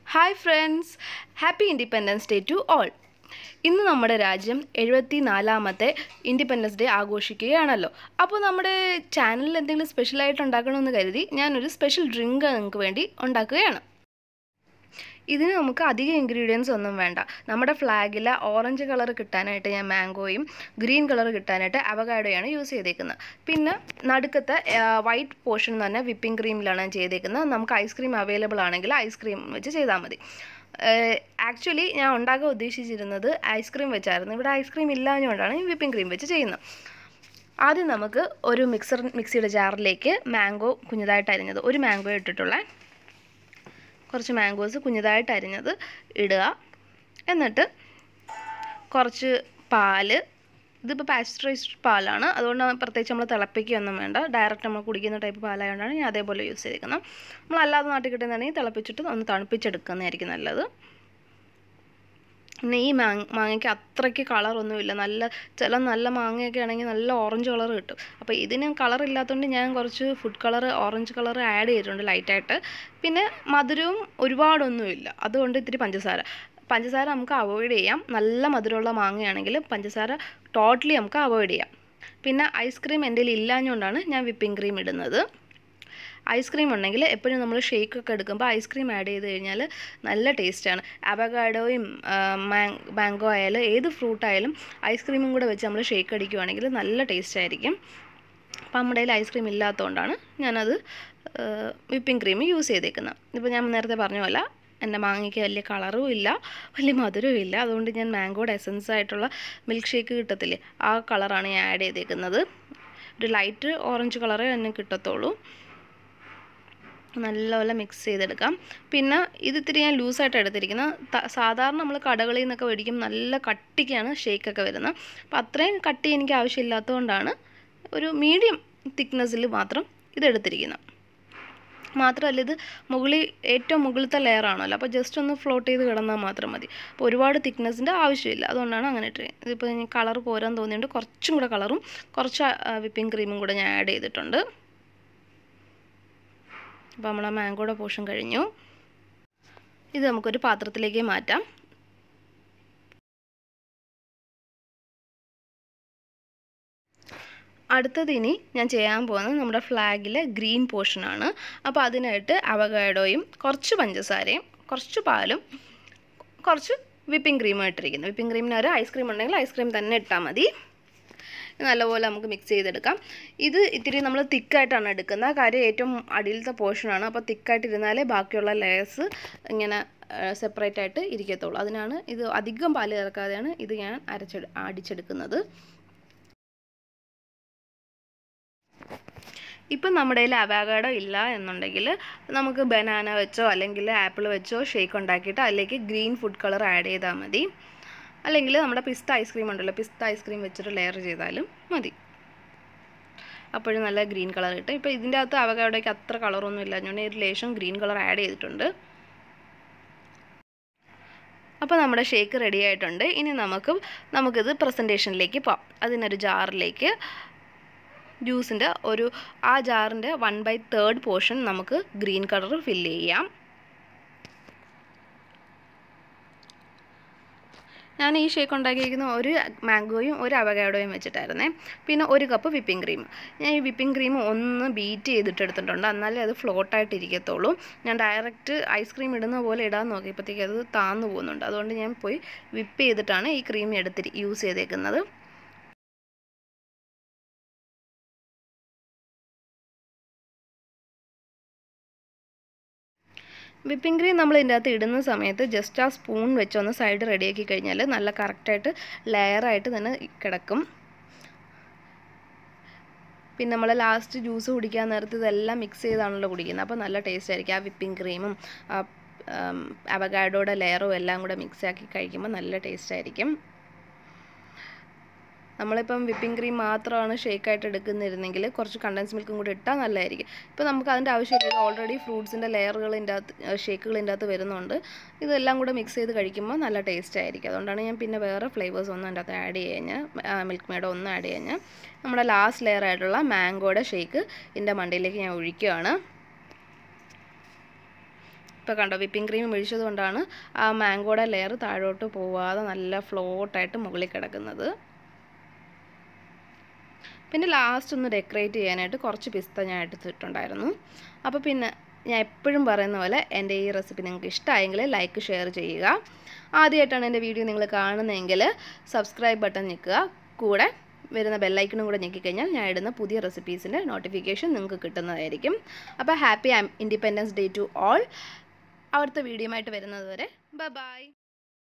hi friends happy independence day to all ഇന്ന് നമ്മുടെ രാജ്യം എഴുപത്തി നാലാമത്തെ ഇൻഡിപെൻഡൻസ് ഡേ ആഘോഷിക്കുകയാണല്ലോ അപ്പോൾ നമ്മുടെ ചാനലിൽ എന്തെങ്കിലും സ്പെഷ്യലായിട്ട് ഉണ്ടാക്കണമെന്ന് കരുതി ഞാനൊരു സ്പെഷ്യൽ ഡ്രിങ്ക് നിങ്ങൾക്ക് വേണ്ടി ഉണ്ടാക്കുകയാണ് ഇതിന് നമുക്ക് അധികം ഇൻഗ്രീഡിയൻസ് ഒന്നും വേണ്ട നമ്മുടെ ഫ്ലാഗിൽ ഓറഞ്ച് കളർ കിട്ടാനായിട്ട് ഞാൻ മാംഗോയും ഗ്രീൻ കളർ കിട്ടാനായിട്ട് അവകാഡോയാണ് യൂസ് ചെയ്തേക്കുന്നത് പിന്നെ നടുക്കത്തെ വൈറ്റ് പോർഷൻ തന്നെ വിപ്പിംഗ് ക്രീമിലാണ് ഞാൻ ചെയ്തേക്കുന്നത് നമുക്ക് ഐസ്ക്രീം അവൈലബിൾ ആണെങ്കിൽ ഐസ്ക്രീം വെച്ച് ചെയ്താൽ മതി ആക്ച്വലി ഞാൻ ഉണ്ടാക്കാൻ ഉദ്ദേശിച്ചിരുന്നത് ഐസ്ക്രീം വെച്ചായിരുന്നു ഇവിടെ ഐസ്ക്രീം ഇല്ലാഞ്ഞുകൊണ്ടാണ് ഈ വിപ്പിംഗ് ക്രീം വെച്ച് ചെയ്യുന്നത് ആദ്യം നമുക്ക് ഒരു മിക്സർ മിക്സിയുടെ ജാറിലേക്ക് മാംഗോ കുഞ്ഞതായിട്ട് അരിഞ്ഞത് ഒരു മാംഗോ ഇട്ടിട്ടുള്ള കുറച്ച് മാംഗോസ് കുഞ്ഞതായിട്ട് അരിഞ്ഞത് ഇടുക എന്നിട്ട് കുറച്ച് പാല് ഇതിപ്പോൾ പാസ്ചറൈസ്ഡ് പാലാണ് അതുകൊണ്ട് പ്രത്യേകിച്ച് നമ്മൾ തിളപ്പിക്കുകയൊന്നും വേണ്ട ഡയറക്റ്റ് നമ്മൾ കുടിക്കുന്ന ടൈപ്പ് പാലായതുകൊണ്ടാണ് ഞാൻ അതേപോലെ യൂസ് ചെയ്തിരിക്കുന്നത് നമ്മൾ അല്ലാതെ നാട്ടിൽ കിട്ടുന്നതാണെങ്കിൽ തിളപ്പിച്ചിട്ട് ഒന്ന് തണുപ്പിച്ചെടുക്കുന്നതായിരിക്കും നല്ലത് പിന്നെ ഈ മാങ്ങ മാങ്ങയ്ക്ക് അത്രയ്ക്ക് കളറൊന്നുമില്ല നല്ല ചില നല്ല മാങ്ങയൊക്കെ ആണെങ്കിൽ നല്ല ഓറഞ്ച് കളർ കിട്ടും അപ്പോൾ ഇതിന് കളർ ഇല്ലാത്തതുകൊണ്ട് ഞാൻ കുറച്ച് food colour orange colour add ചെയ്തിട്ടുണ്ട് ലൈറ്റായിട്ട് പിന്നെ മധുരവും ഒരുപാടൊന്നുമില്ല അതുകൊണ്ട് ഇത്തിരി പഞ്ചസാര പഞ്ചസാര നമുക്ക് അവോയ്ഡ് ചെയ്യാം നല്ല മധുരമുള്ള മാങ്ങയാണെങ്കിൽ പഞ്ചസാര ടോട്ടലി നമുക്ക് അവോയ്ഡ് ചെയ്യാം പിന്നെ ഐസ്ക്രീം എൻ്റെ കയ്യിൽ ഇല്ലാഞ്ഞുകൊണ്ടാണ് ഞാൻ വിപ്പിംഗ് ക്രീം ഇടുന്നത് ഐസ്ക്രീം ഉണ്ടെങ്കിൽ എപ്പോഴും നമ്മൾ ഷേക്ക് ഒക്കെ എടുക്കുമ്പോൾ ഐസ്ക്രീം ആഡ് ചെയ്ത് കഴിഞ്ഞാൽ നല്ല ടേസ്റ്റാണ് അവഗാഡോയും മാംഗോ ആയാലും ഏത് ഫ്രൂട്ട് ആയാലും ഐസ്ക്രീമും കൂടെ വെച്ച് നമ്മൾ ഷേക്ക് അടിക്കുവാണെങ്കിൽ നല്ല ടേസ്റ്റ് ആയിരിക്കും അപ്പം നമ്മുടെ കയ്യിൽ ഐസ്ക്രീം ഇല്ലാത്തതുകൊണ്ടാണ് ഞാനത് വിപ്പിംഗ് ക്രീം യൂസ് ചെയ്തേക്കുന്നത് ഇപ്പോൾ ഞാൻ നേരത്തെ പറഞ്ഞ പോലെ എൻ്റെ മാങ്ങയ്ക്ക് വലിയ കളറും ഇല്ല വലിയ മധുരവും ഇല്ല അതുകൊണ്ട് ഞാൻ മാംഗോയുടെ എസൻസ് ആയിട്ടുള്ള മിൽക്ക് ഷേക്ക് കിട്ടത്തില്ലേ ആ കളറാണ് ഞാൻ ആഡ് ചെയ്തേക്കുന്നത് ഒരു ലൈറ്റ് ഓറഞ്ച് കളറേ തന്നെ കിട്ടത്തുള്ളൂ നല്ലപോലെ മിക്സ് ചെയ്തെടുക്കാം പിന്നെ ഇത് ഇത്തിരി ഞാൻ ലൂസായിട്ട് എടുത്തിരിക്കുന്നത് സാധാരണ നമ്മൾ കടകളിൽ നിന്നൊക്കെ മേടിക്കും നല്ല കട്ടിക്കാണ് ഷേക്കൊക്കെ വരുന്നത് അപ്പോൾ അത്രയും കട്ടി എനിക്ക് ആവശ്യമില്ലാത്തതുകൊണ്ടാണ് ഒരു മീഡിയം തിക്നെസ്സിൽ മാത്രം ഇതെടുത്തിരിക്കുന്നത് മാത്രമല്ല ഇത് മുകളിൽ ഏറ്റവും മുകളിലത്തെ ലെയർ ആണല്ലോ അപ്പോൾ ജസ്റ്റ് ഒന്ന് ഫ്ലോട്ട് ചെയ്ത് കിടന്നാൽ മാത്രം മതി അപ്പോൾ ഒരുപാട് തിക്നെസ്സിൻ്റെ ആവശ്യമില്ല അതുകൊണ്ടാണ് അങ്ങനെ ഇട്ട് ഇതിപ്പോൾ ഞാൻ കളർ പോരാൻ തോന്നിയുണ്ട് കുറച്ചും കൂടെ കളറും കുറച്ച് വിപ്പിംഗ് ക്രീമും കൂടെ ഞാൻ ആഡ് ചെയ്തിട്ടുണ്ട് അപ്പോൾ നമ്മൾ ആ മാംഗോയുടെ പോർഷൻ കഴിഞ്ഞു ഇത് നമുക്കൊരു പാത്രത്തിലേക്ക് മാറ്റാം അടുത്തത് ഇനി ഞാൻ ചെയ്യാൻ പോകുന്നത് നമ്മുടെ ഫ്ലാഗിലെ ഗ്രീൻ പോർഷനാണ് അപ്പോൾ അതിനായിട്ട് അവഗാഡോയും കുറച്ച് പഞ്ചസാരയും കുറച്ച് പാലും കുറച്ച് വിപ്പിംഗ് ക്രീമും ഇട്ടിരിക്കുന്നു വിപ്പിംഗ് ക്രീമിന് ഒരു ഐസ്ക്രീം ഉണ്ടെങ്കിൽ ഐസ്ക്രീം തന്നെ ഇട്ടാൽ മതി നല്ലപോലെ നമുക്ക് മിക്സ് ചെയ്തെടുക്കാം ഇത് ഇത്തിരി നമ്മൾ തിക്കായിട്ടാണ് എടുക്കുന്നത് കാര്യം ഏറ്റവും അടിയിലത്തെ പോർഷനാണ് അപ്പോൾ തിക്കായിട്ട് ഇരുന്നാലേ ബാക്കിയുള്ള ലെയേഴ്സ് ഇങ്ങനെ സെപ്പറേറ്റ് ആയിട്ട് ഇരിക്കത്തുള്ളൂ അതിനാണ് ഇത് അധികം പാല് ചേർക്കാതെയാണ് ഇത് ഞാൻ അരച്ചെടു അടിച്ചെടുക്കുന്നത് ഇപ്പം നമ്മുടെ കയ്യിൽ അവാഗാഡോ ഇല്ല എന്നുണ്ടെങ്കിൽ നമുക്ക് ബനാന വെച്ചോ അല്ലെങ്കിൽ ആപ്പിൾ വെച്ചോ ഷേക്ക് ഉണ്ടാക്കിയിട്ട് അതിലേക്ക് ഗ്രീൻ ഫുഡ് കളർ ആഡ് ചെയ്താൽ മതി അല്ലെങ്കിൽ നമ്മുടെ പിസ്ത ഐസ്ക്രീം ഉണ്ടല്ലോ പിസ്ത ഐസ്ക്രീം വെച്ചിട്ട് ലെയർ ചെയ്താലും മതി അപ്പോഴും നല്ല ഗ്രീൻ കളർ കിട്ടും ഇപ്പോൾ ഇതിൻ്റെ അകത്ത് അവകാടോയ്ക്ക് അത്ര കളറൊന്നും ഇല്ല ഞാൻ ഒരു ലേശം ഗ്രീൻ കളർ ആഡ് ചെയ്തിട്ടുണ്ട് അപ്പോൾ നമ്മുടെ ഷേക്ക് റെഡി ആയിട്ടുണ്ട് ഇനി നമുക്ക് നമുക്കിത് പ്രസൻറ്റേഷനിലേക്ക് പോകാം അതിനൊരു ജാറിലേക്ക് ജ്യൂസിൻ്റെ ഒരു ആ ജാറിൻ്റെ വൺ ബൈ തേർഡ് പോർഷൻ നമുക്ക് ഗ്രീൻ കളർ ഫില്ല് ചെയ്യാം ഞാൻ ഈ ഷേക്ക് ഉണ്ടാക്കിയിരിക്കുന്ന ഒരു മാംഗോയും ഒരു അവഗാഡോയും വെച്ചിട്ടായിരുന്നേ പിന്നെ ഒരു കപ്പ് വിപ്പിംഗ് ക്രീം ഞാൻ ഈ വിപ്പിംഗ് ക്രീം ഒന്ന് ബീറ്റ് ചെയ്തിട്ട് എടുത്തിട്ടുണ്ട് എന്നാലേ അത് ഫ്ലോട്ടായിട്ട് ഇരിക്കത്തുള്ളൂ ഞാൻ ഡയറക്റ്റ് ഐസ്ക്രീം ഇടുന്ന പോലെ ഇടാൻ നോക്കിയപ്പോഴത്തേക്ക് അത് താന്നു പോകുന്നുണ്ട് അതുകൊണ്ട് ഞാൻ പോയി വിപ്പ് ചെയ്തിട്ടാണ് ഈ ക്രീം എടുത്തി യൂസ് ചെയ്തേക്കുന്നത് വിപ്പിംഗ് ക്രീം നമ്മൾ ഇതിൻ്റെ അകത്ത് ഇടുന്ന സമയത്ത് ജസ്റ്റ് ആ സ്പൂൺ വെച്ചൊന്ന് സൈഡ് റെഡിയാക്കി കഴിഞ്ഞാൽ നല്ല കറക്റ്റായിട്ട് ലെയറായിട്ട് തന്നെ കിടക്കും പിന്നെ നമ്മൾ ലാസ്റ്റ് ജ്യൂസ് കുടിക്കാൻ നേരത്ത് ഇതെല്ലാം മിക്സ് ചെയ്താണല്ലോ കുടിക്കുന്നത് അപ്പോൾ നല്ല ടേസ്റ്റ് ആയിരിക്കും ആ വിപ്പിംഗ് ക്രീമും ആ അവഗാഡോയുടെ ലെയറും എല്ലാം കൂടെ മിക്സ് ആക്കി കഴിക്കുമ്പോൾ നല്ല ടേസ്റ്റ് ആയിരിക്കും നമ്മളിപ്പം വിപ്പിംഗ് ക്രീം മാത്രമാണ് ഷേക്കായിട്ട് എടുക്കുന്നിരുന്നെങ്കിൽ കുറച്ച് കണ്ടൻസ് മിൽക്കും കൂടി ഇട്ടാൽ നല്ലതായിരിക്കും ഇപ്പോൾ നമുക്ക് അതിൻ്റെ ആവശ്യമില്ല ഓൾറെഡി ഫ്രൂട്ട്സിൻ്റെ ലെയറുകളിൻ്റെ അകത്ത് ഷേക്കുകളിൻ്റെ അകത്ത് വരുന്നുണ്ട് ഇതെല്ലാം കൂടെ മിക്സ് ചെയ്ത് കഴിക്കുമ്പോൾ നല്ല ടേസ്റ്റ് ആയിരിക്കും അതുകൊണ്ടാണ് ഞാൻ പിന്നെ വേറെ ഫ്ലേവേഴ്സ് ഒന്നും അതിൻ്റെ അകത്ത് ആഡ് ചെയ്യാഞ്ഞ് മിൽക്ക് മേഡോ ഒന്നും ആഡ് ചെയ്യാഞ്ഞ് നമ്മുടെ ലാസ്റ്റ് ലെയർ ആയിട്ടുള്ള മാംഗോയുടെ ഷേക്ക് ഇതിൻ്റെ മണ്ടയിലേക്ക് ഞാൻ ഒഴിക്കുകയാണ് ഇപ്പോൾ കണ്ടോ വിപ്പിംഗ് ക്രീം ഒഴിച്ചത് കൊണ്ടാണ് ആ മാംഗോയുടെ ലെയർ താഴോട്ട് പോവാതെ നല്ല ഫ്ലോട്ടായിട്ട് മുകളിൽ കിടക്കുന്നത് പിന്നെ ലാസ്റ്റ് ഒന്ന് ഡെക്കറേറ്റ് ചെയ്യാനായിട്ട് കുറച്ച് പിസ്ത ഞാൻ എടുത്തിട്ടുണ്ടായിരുന്നു അപ്പോൾ പിന്നെ ഞാൻ എപ്പോഴും പറയുന്ന പോലെ എൻ്റെ ഈ റെസിപ്പി നിങ്ങൾക്ക് ഇഷ്ടമായെങ്കിൽ ലൈക്ക് ഷെയർ ചെയ്യുക ആദ്യമായിട്ടാണ് എൻ്റെ വീഡിയോ നിങ്ങൾ കാണുന്നതെങ്കിൽ സബ്സ്ക്രൈബ് ബട്ടൺ ഞെക്കുക കൂടെ വരുന്ന ബെല്ലൈക്കണും കൂടെ ഞെക്കിക്കഴിഞ്ഞാൽ ഞാൻ ഇടുന്ന പുതിയ റെസിപ്പീസിൻ്റെ നോട്ടിഫിക്കേഷൻ നിങ്ങൾക്ക് കിട്ടുന്നതായിരിക്കും അപ്പോൾ happy independence day to all അവിടുത്തെ വീഡിയോ ആയിട്ട് വരുന്നത് വരെ ബൈ